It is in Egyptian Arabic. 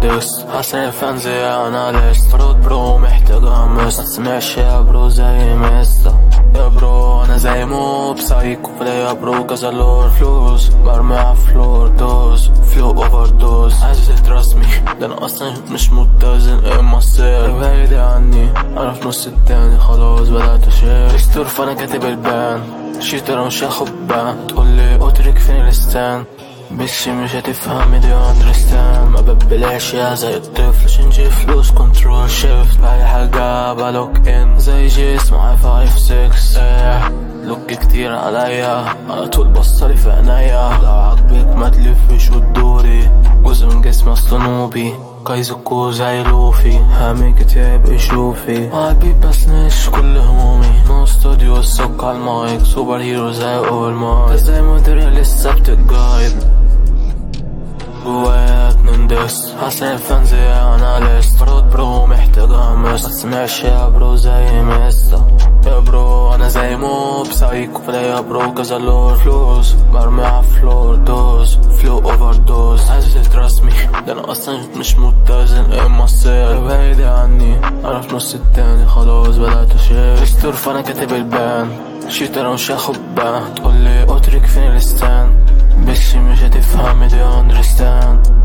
نندس حسن الفانزي اناليست برود برو محتاج امس متسمعش يا برو زي ميستا يا برو انا زي موب سايكو يا برو كذا لور فلوس مرمي على فلور دوز فلو اوفر دوز عايز ترسمي ده انا اصلا مش متزن اما السير بعيد عني انا في نص التاني خلاص بدأت اشير استور فانا كاتب البان شيتر مش هاخد بان تقولي اترك فين الستان بس مش هتفهم دي اندرستان ما ببلاش يا زي الطفل عشان جي فلوس كنترول شيفت اي حاجة بلوك ان زي جيس معايا فايف سكس ايه لوك كتير عليا على طول بصلي في عينيا لو عجبك ما تلفش وتدوري جزء من جسمي اصلا نوبي كايزوكو زي لوفي هامي كتاب شوفي عبيد بس مش كل همومي نو استوديو السك على المايك سوبر هيرو زي اول مايك زي مدري لسه بتتجايب جوايا نندس حسن الفانزي اناليست برود برو محتاج امس متسمعش يا برو زي ميستا يا برو انا زي موب سايكو يا برو كذا لور فلوس مرمي على فلور دوز فلو اوفر دوز عايز ترسمي ده انا اصلا مش متزن اما السير بعيد عني انا في نص التاني خلاص بدأت اشير استور فانا كاتب البان شيتر مش هاخد بان تقولي اترك فين الستان بس مش هتفهم دي اندرستاند